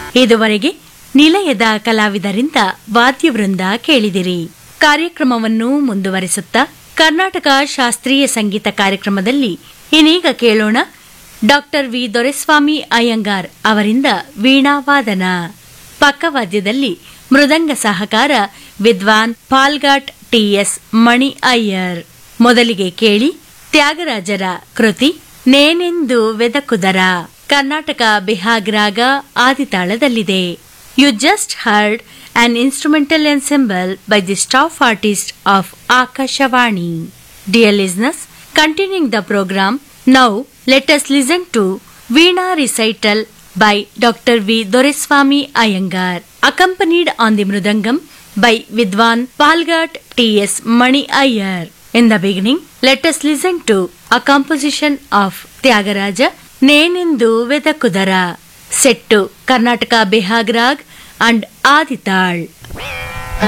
ಇದುವರೆಗೆ ನಿಲಯದ ಕಲಾವಿದರಿಂದ ವಾದ್ಯವೃಂದ ಕೇಳಿದಿರಿ ಕಾರ್ಯಕ್ರಮವನ್ನು ಮುಂದುವರಿಸುತ್ತಾ ಕರ್ನಾಟಕ ಶಾಸ್ತ್ರೀಯ ಸಂಗೀತ ಕಾರ್ಯಕ್ರಮದಲ್ಲಿ ಇನ್ನೀಗ ಕೇಳೋಣ ಡಾಕ್ಟರ್ ವಿ ದೊರೆಸ್ವಾಮಿ ಅಯ್ಯಂಗಾರ್ ಅವರಿಂದ ವೀಣಾವಾದನ ಪಕ್ಕವಾದ್ಯದಲ್ಲಿ ಮೃದಂಗ ಸಹಕಾರ ವಿದ್ವಾನ್ ಪಾಲ್ಗಾಟ್ ಟಿಎಸ್ ಮಣಿ ಅಯ್ಯರ್ ಮೊದಲಿಗೆ ಕೇಳಿ ತ್ಯಾಗರಾಜರ ಕೃತಿ ನೇನೆಂದು ವೆದಕುದರ ಕರ್ನಾಟಕ ಬಿಹಾಗ್ ರಾಗ ಆದಿತಾಳದಲ್ಲಿದೆ you just heard an instrumental ensemble by the staff artist of Akashawani. Dear listeners, continuing the program, now let us listen to Veena recital by Dr. V. Doreswami Iyengar, accompanied on the Mrudangam by Vidwan Palgat T.S. Mani Iyer. In the beginning, let us listen to a composition of Tyagaraja, Nenindu Vedakudara, set to Karnataka Bihag Rag and Adital.